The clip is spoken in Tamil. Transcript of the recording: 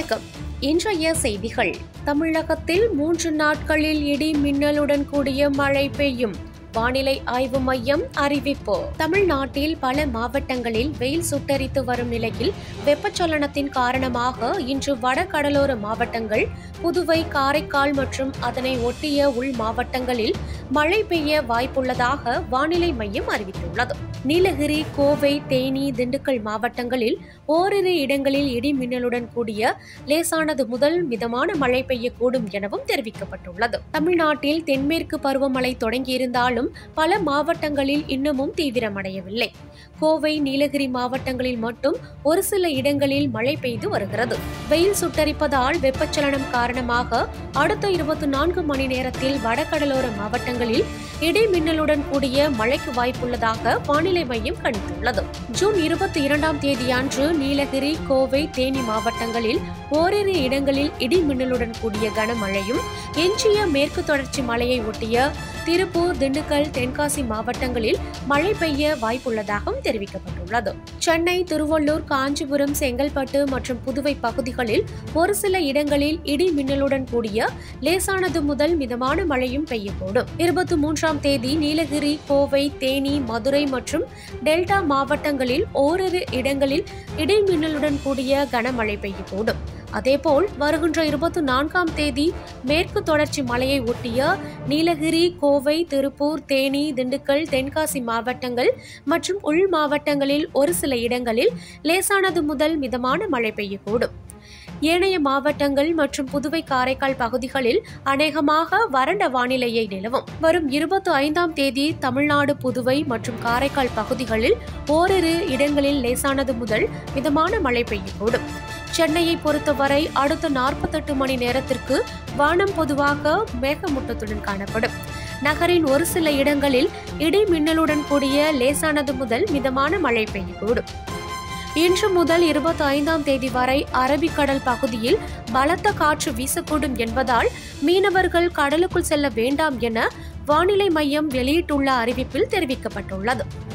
வணக்கம் இன்றைய செய்திகள் தமிழகத்தில் மூன்று நாட்களில் இடி மின்னலுடன் கூடிய மழை பெய்யும் வானிலை ஆய்வு மையம் அறிவிப்பு தமிழ்நாட்டில் பல மாவட்டங்களில் வெயில் சுட்டரித்து வரும் நிலையில் வெப்பச்சலனத்தின் காரணமாக இன்று வடகடலோர மாவட்டங்கள் புதுவை காரைக்கால் மற்றும் அதனை ஒட்டிய உள் மாவட்டங்களில் மழை பெய்ய வாய்ப்புள்ளதாக வானிலை மையம் அறிவித்துள்ளது நீலகிரி கோவை தேனி திண்டுக்கல் மாவட்டங்களில் ஓரிரு இடங்களில் இடி மின்னலுடன் கூடிய லேசானது முதல் மிதமான மழை பெய்யக்கூடும் எனவும் தெரிவிக்கப்பட்டுள்ளது தமிழ்நாட்டில் தென்மேற்கு பருவமழை தொடங்கியிருந்தாலும் பல மாவட்டங்களில் இன்னமும் தீவிரமடையவில்லை கோவை நீலகிரி மாவட்டங்களில் மட்டும் ஒரு சில இடங்களில் மழை பெய்து வருகிறது வெயில் சுட்டரிப்பதால் வெப்பச்சலனம் காரணமாக அடுத்த இருபத்தி நான்கு மணி நேரத்தில் வடகடலோர மாவட்டங்களில் இடி மின்னலுடன் கூடிய மழைக்கு வாய்ப்புள்ளதாக வானிலை மையம் கணித்துள்ளது ஜூன் இருபத்தி இரண்டாம் தேதியன்று நீலகிரி கோவை தேனி மாவட்டங்களில் ஓரிரு இடங்களில் இடி மின்னலுடன் கூடிய கனமழையும் எஞ்சிய மேற்கு தொடர்ச்சி மலையை ஒட்டிய திருப்பூர் திண்டுக்கல் தென்காசி மாவட்டங்களில் மழை பெய்ய வாய்ப்புள்ளதாகவும் தெரிவிக்கப்பட்டுள்ளது சென்னை திருவள்ளூர் காஞ்சிபுரம் செங்கல்பட்டு மற்றும் புதுவை பகுதிகளில் ஒரு சில இடங்களில் இடி மின்னலுடன் கூடிய லேசானது முதல் மிதமான மழையும் பெய்யக்கூடும் இருபத்தி மூன்றாம் தேதி நீலகிரி கோவை தேனி மதுரை மற்றும் டெல்டா மாவட்டங்களில் ஓரிரு இடங்களில் இடி மின்னலுடன் கூடிய கனமழை பெய்யக்கூடும் அதேபோல் வருகின்ற இருபத்தி நான்காம் தேதி மேற்கு தொடர்ச்சி மலையை ஒட்டிய நீலகிரி கோவை திருப்பூர் தேனி திண்டுக்கல் தென்காசி மாவட்டங்கள் மற்றும் உள் மாவட்டங்களில் ஒரு சில இடங்களில் லேசானது முதல் மிதமான மழை பெய்யக்கூடும் ஏனைய மாவட்டங்கள் மற்றும் புதுவை காரைக்கால் பகுதிகளில் அநேகமாக வறண்ட வானிலையை நிலவும் வரும் இருபத்தி ஐந்தாம் தேதி தமிழ்நாடு புதுவை மற்றும் காரைக்கால் பகுதிகளில் ஓரிரு இடங்களில் லேசானது முதல் மிதமான மழை பெய்யக்கூடும் சென்னையை பொறுத்தவரை அடுத்த நாற்பத்தெட்டு மணி நேரத்திற்கு வானம் பொதுவாக மேகமூட்டத்துடன் காணப்படும் நகரின் ஒரு சில இடங்களில் இடி மின்னலுடன் கூடிய லேசானது முதல் மிதமான மழை பெய்யக்கூடும் இன்று முதல் இருபத்தி ஐந்தாம் தேதி வரை அரபிக்கடல் பகுதியில் பலத்த காற்று வீசக்கூடும் என்பதால் மீனவர்கள் கடலுக்குள் செல்ல வேண்டாம் என வானிலை மையம் வெளியிட்டுள்ள அறிவிப்பில் தெரிவிக்கப்பட்டுள்ளது